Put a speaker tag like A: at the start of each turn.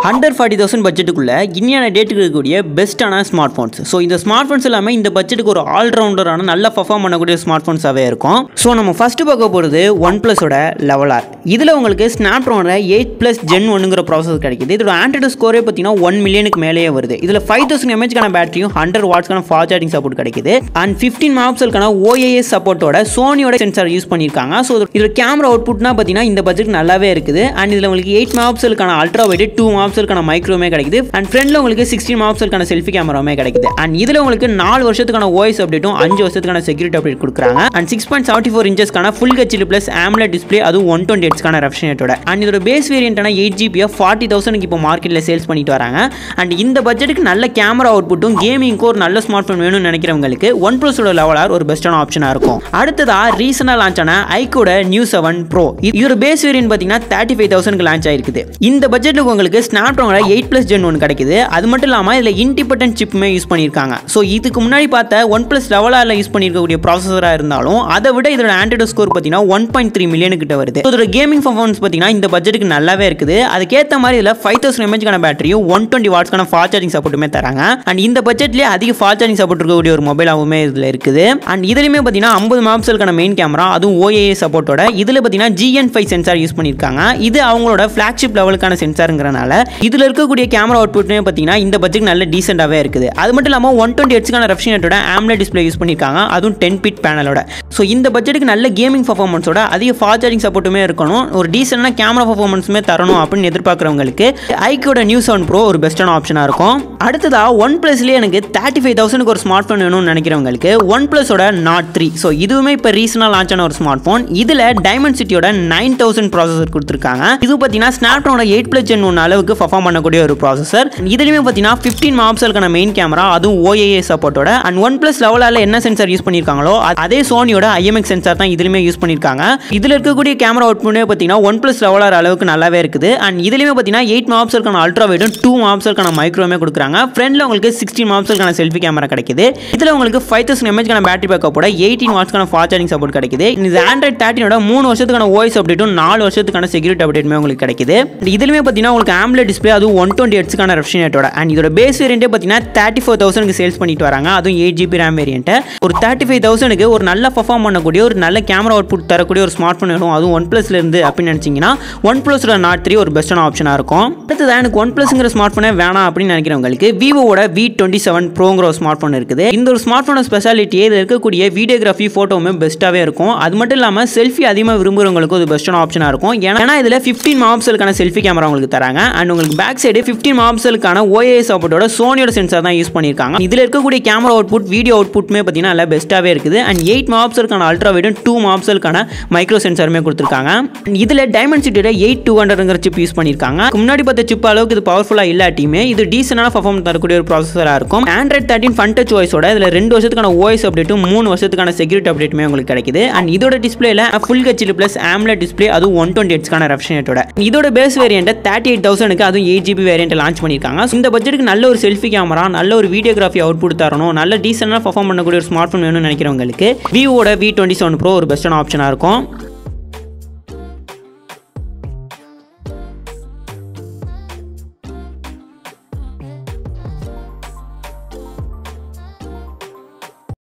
A: hundred forty thousand பட்ஜெட்டுக்குள்ள இன்னியான டேட்டுக்கு இருக்கக்கூடிய பெஸ்ட்டான ஸ்மார்ட் ஃபோன்ஸ் ஸோ இந்த ஸ்மார்ட் ஃபோன்ஸ் எல்லாமே இந்த பட்ஜெட்டுக்கு ஒரு ஆல்ரவுண்டரான நல்ல பர்ஃபார்ம் பண்ணக்கூடிய ஸ்மார்ட் ஃபோன்ஸாகவே இருக்கும் ஸோ நம்ம ஃபஸ்ட்டு பார்க்க போகிறது ஒன் ப்ளஸோட லெவல் ஆர் இதில் உங்களுக்கு ஸ்னாப் ட்ரானோட எயிட் ப்ளஸ் ஜென் ஒன்னுங்கிற ப்ராசஸ் கிடைக்குது இதோட ஆண்ட்ராய்டு ஸ்கோரே பார்த்தீங்கன்னா ஒன் மில்லியனுக்கு மேலேயே வருது இதில் ஃபைவ் தௌசண்ட் எம்ஏச்க்கான பேட்டரியும் ஹண்ட்ரட் வாட்ஸ்க்கான ஃபாஸ்ட் சார்ஜிங் சப்போர்ட் கிடைக்குது அண்ட் ஃபிஃப்டீன் மாப்சல்கான ஓஏஎஸ் சப்போர்ட்டோட சோனியோட சென்சார் யூஸ் பண்ணியிருக்காங்க ஸோ இதில் கேமரா அவுட்புட்னா பார்த்தீங்கன்னா இந்த பட்ஜெட் நல்லாவே இருக்குது அண்ட் இதில் உங்களுக்கு எயிட் மாப்சலுக்கான அல்ட்ரா வைட் டூ மாப்சலுக்கான மைக்ரோமே கிடைக்குது அண்ட் ஃப்ரண்ட்ல உங்களுக்கு சிக்ஸ்டீன் மாப்சலுக்கான செல்ஃபி கேமராவுமே கிடைக்குது அண்ட் இதில் உங்களுக்கு நாலு வருஷத்துக்கான ஓஎஸ் அப்டேட்டும் அஞ்சு வருஷத்துக்கான செக்யூரிட்டி அப்டேட் கொடுக்குறாங்க and six point seventy four இன்ச்சஸ்க்கான full HD plus AMOLED display அதுவும் ஒன் டுவெண்ட்டி எட்ஸ்க்கான ரெஃப்ஷனேட்டோட அண்ட் இதோட பேஸ் வேரியன்ட்டான எயிட் ஜிபியை ஃபார்ட்டி தௌசண்ட்க்கு இப்போ மார்க்கெட்டில் சேல்ஸ் பண்ணிட்டு வராங்க அண்ட் இந்த பட்ஜெட்டுக்கு நல்ல கேமரா அவுட்புட்டும் கேமிங்க்கு ஒரு நல்ல ஸ்மார்ட் ஃபோன் வேணும்னு நினைக்கிறவங்களுக்கு ஒன் ப்ளஸோட லெவலார் ஒரு பெஸ்ட்டான ஆப்ஷனாக இருக்கும் அடுத்ததா ரீசனாக லான்ச் ஆன ஐக்கோட நியூ செவன் ப்ரோ இதோட பேஸ் வேரியன்ட் பார்த்தீங்கன்னா தேர்ட்டி ஃபைவ் தௌசண்ட்க்கு லான்ச் ஆயிருக்குது இந்த பட்ஜெட்டுக்கு உங்களுக்கு ஸ்னாப் ட்ராகனோட எயிட் ப்ளஸ் ஜென் ஒன் கிடைக்குது அது மட்டும் இல்லாமல் இதில் இன்டிபெண்டன்ட் சிப்புமே யூஸ் பண்ணியிருக்காங்க ஸோ இதுக்கு முன்னாடி பார்த்த ஒன் ப்ளஸ் லெவலாரில் யூஸ் பண்ணியிருக்கக்கூடிய ப்ராசஸராக இருந்தாலும் அதை விட இதோட ஆண்ட்ராய்டு ஸ்கோர் பார்த்தீங்கன்னா ஒன் பாயிண்ட் த்ரீ மில்லியன் கிட்ட வருது So, இதோட கேமிங் பர்ஃபார்மன்ஸ் பார்த்தீங்கன்னா இந்த பட்ஜெட்டுக்கு நல்லாவே இருக்குது அதுக்கேற்ற மாதிரி இதில் ஃபைவ் தௌசண்ட் எம்ஏச்க்கான பேட்டரியும் ஒன் டுவெண்ட்டி வாட்ஸ்க்கான ஃபாஸ்ட் சார்ஜிங் சப்போர்ட்டுமே தராங்க அண்ட் இந்த பட்ஜெட்லேயே அதிக ஃபாஸ்ட் சார்ஜிங் சப்போர்ட் இருக்கக்கூடிய ஒரு மொபைலாகவுமே இதில் இருக்குது அண்ட் இதுலையுமே பார்த்தீங்கன்னா ஐம்பது மாப்சலுக்கான மெயின் கேமரா அதுவும் ஓஏஏ சப்போர்ட்டோட இதில் பார்த்தீங்கன்னா ஜிஎன் ஃபைவ் சென்சார் யூஸ் பண்ணியிருக்காங்க இது அவங்களோட ஃப்ளாக்ஷிப் லெவலுக்கான சென்சாருங்கிறனால இதில் இருக்கக்கூடிய கேமரா அவுட்புட்மே பார்த்தீங்கன்னா இந்த பட்ஜெட் நல்ல டீசெண்டாகவே இருக்குது அது மட்டும் இல்லாமல் ஒன் டுவெண்ட்டி எட்ஸ்க்கான ரெஃப்ஷனேட்டோட ஆம்லெட் டிஸ்பிளே யூஸ் பண்ணியிருக்காங்க அதுவும் டென் பிட் பேனலோட ஸோ இந்த பட்ஜெட்டுக்கு நல்ல கேமிங் பர்ஃபார்மன்ஸோட அதிக ஃபாஸ்ட் சார்ஜிங் சப்போர்ட்டுமே இருக்கணும் ஒரு டீசெண்டான கேமரா பர்ஃபார்மன்ஸுமே தரணும் அப்படின்னு எதிர்பார்க்குறவங்களுக்கு ஐக்கோட நியூ செவன் ப்ரோ ஒரு பெஸ்ட்டான ஆப்ஷனாக இருக்கும் அடுத்ததாக ஒன் ப்ளஸ்லேயே எனக்கு தேர்ட்டி ஃபைவ் தௌசண்ட்க்கு ஒரு ஸ்மார்ட் ஃபோன் வேணும்னு நினைக்கிறவங்களுக்கு ஒன் ப்ளஸோட நாட் த்ரீ ஸோ இதுவுமே இப்போ ரீசனாக லான்ச் ஆன ஒரு ஸ்மார்ட் ஃபோன் இதில் டைமண்ட் சிட்டியோட நைன் தௌசண்ட் ப்ராசஸர் கொடுத்துருக்காங்க இது பார்த்தீங்கன்னா ஸ்னாப்ட்ரானோட எயிட் ப்ளஸ் ஜென் ஒன் அளவுக்கு பர்ஃபார்ம் பண்ணக்கூடிய ஒரு ப்ராசஸர் இதுலையுமே பார்த்தீங்கன்னா ஃபிஃப்டீன் மாப்சலுக்கான மெயின் கேமரா அதுவும் ஓஏஏ சப்போர்ட்டோட அண்ட் ஒன் ப்ளஸ் லெவலில் என்ன சென்சார் யூஸ் பண்ணியிருக்காங்களோ அ- அதே சோனியோட ஐஎம்எக்ஸ் சென்சார் தான் இதுலையுமே யூஸ் பண்ணியிருக்காங்க இதில் இருக்கக்கூடிய கேமரா அவுட்புட்டே பார்த்தீங்கன்னா ஒன் ப்ளஸ் லெவலர் அளவுக்கு நல்லாவே இருக்குது அண்ட் இதுலையுமே பார்த்தீங்கன்னா எயிட் மாப்சலுக்கான அல்ட்ரா வைடும் டூ மாப்சலுக்கான மைக்ரோமே கொடுக்குறாங்க ஃப்ரண்ட்ல உங்களுக்கு சிக்ஸ்டீன் மாப்சலுக்கான செல்ஃபி கேமரா கிடைக்குது இதில் உங்களுக்கு ஃபைவ் தௌசண்ட் எம்ஏச்க்கான பேட்டரி பேக்கப்போட எயிட்டீன் வாட்ஸ்க்கான ஃபாஸ்ட் சார்ஜிங் சப்போர்ட் கிடைக்குது இது ஆண்ட்ராய்ட் தேர்ட்டினோட மூணு வருஷத்துக்கான வாய்ஸ் அப்டேட்டும் நாலு வருஷத்துக்கான செக்யூரிட்டி அப்டேட்டுமே உங்களுக்கு கிடைக்குது இதுலையுமே பார்த்தீங்கன்னா உங்களுக்கு ஆம்லெட் டிஸ்பிளே அதுவும் ஒன் டுவெண்ட்டி எட்ஸ்க்கான ரெஃப்ஷனேட்டோட அண்ட் இதோட பேஸ் வேரியன்ட்டே பார்த்தீங்கன்னா தேர்ட்டி ஃபோர் தௌசண்ட்க்கு சேல்ஸ் பண்ணிட்டு வராங்க அதுவும் எயிட் ஜிபி ரேம் வேரியன்ட்டு ஒரு தேர்ட்டி ஃபைவ் தௌசண்ட்க்கு ஒரு நல்ல பர்ஃபார்ம் பண்ணக்கூடிய ஒரு நல்ல கேமரா அவுட்புட் தரக்கூடிய ஒரு ஸ்மார்ட் ஃபோன் வேணும் அதுவும் ஒன் ப்ளஸ்ல இருந்து அப்படின்னு நினச்சிங்கன்னா ஒன் ப்ளஸோட நாட் த்ரீ ஒரு பெஸ்ட்டான ஆப்ஷனாக இருக்கும் அடுத்தது எனக்கு ஒன் ப்ளஸ்ங்கிற ஸ்மார்ட் ஃபோனே வேணாம் அப்படின்னு நினைக்கிறவங்களுக்கு விவோட வி டுவெண்ட்டி செவன் ப்ரோங்கிற ஒரு ஸ்மார்ட் ஃபோன் இருக்குது இந்த ஒரு ஸ்மார்ட் ஃபோனோட ஸ்பெஷாலிட்டியே இதில் இருக்கக்கூடிய வீடியோகிராஃபி ஃபோட்டோவுமே பெஸ்ட்டாகவே இருக்கும் அது மட்டும் இல்லாமல் செல்ஃபி அதிகமாக விரும்புகிறவங்களுக்கு ஒரு பெஸ்ட்டான ஆப்ஷனாக இருக்கும் ஏன்னா ஏன்னா இதில் ஃபிஃப்டீன் மாப்சலுக்கான செல்ஃபி கேமரா உங்களுக்கு தராங்க அண்ட் உங்களுக்கு பேக் சைடு ஃபிஃப்டீன் மாப்சலுக்கான ஓஏஎஸ் சப்போர்ட்டோட சோனியோட சென்சார் தான் யூஸ் பண்ணியிருக்காங்க இதில் இருக்கக்கூடிய கேமரா அவுட்புட் வீடியோ அவுட்புட்மே பார்த்தீங்கன்னா நல்லா பெஸ்ட்டாகவே இருக்குது அண்ட் எயிட் மாப்சலுக்கான அல்ட்ரா வைடும் டூ மாப்சலுக்கான மைக்ரோ சென்சாருமே கொடுத்துருக்காங்க இதில் டைமண்ட் சிட்டியோட எயிட் டூ ஹண்ட்ரட்ங்கிற சிப் யூஸ் பண்ணியிருக்காங்க முன்னாடி பார்த்த சிப் அளவுக்கு இது பவர்ஃபுல்லாக இல்லாட்டியுமே இது டீசெண்டான பர்ஃபார்மன்ஸ் தரக்கூடிய ஒரு ப்ராசஸராக இருக்கும் ஆண்ட்ராய்ட் தேர்ட்டின் ஃபன் டச் ஓஎஸோட இதில் ரெண்டு வருஷத்துக்கான ஓஎஸ் அப்டேட்டும் மூணு வருஷத்துக்கான செக்யூரிட்டி அப்டேட்டுமே உங்களுக்கு கிடைக்குது அண்ட் இதோட டிஸ்பிளேல full HD plus AMOLED display அதுவும் ஒன் டுவெண்ட்டி எட்ஸ்க்கான ரெஃப்ஷனேட்டோட இதோட பேஸ் வேரியண்ட்டை தேர்ட்டி எயிட் தௌசண்ட்க்கு அதுவும் எயிட் ஜிபி வேரியண்ட் லான்ச் பண்ணியிருக்காங்க So, இந்த பட்ஜெட்டுக்கு நல்ல ஒரு செல்ஃபி கேமரா நல்ல ஒரு வீடியோகிராஃபி அவுட்புட் தரணும் நல்ல டீசெண்டாக பர்ஃபார்ம் பண்ணக்கூடிய ஒரு ஸ்மார்ட் ஃபோன் வேணும்னு நினைக்கிறவங்களுக்கு விவோட வி டுவெண்ட்டி செவன் ப்ரோ ஒரு பெஸ்ட்டான ஆப்ஷனாக இருக்கும்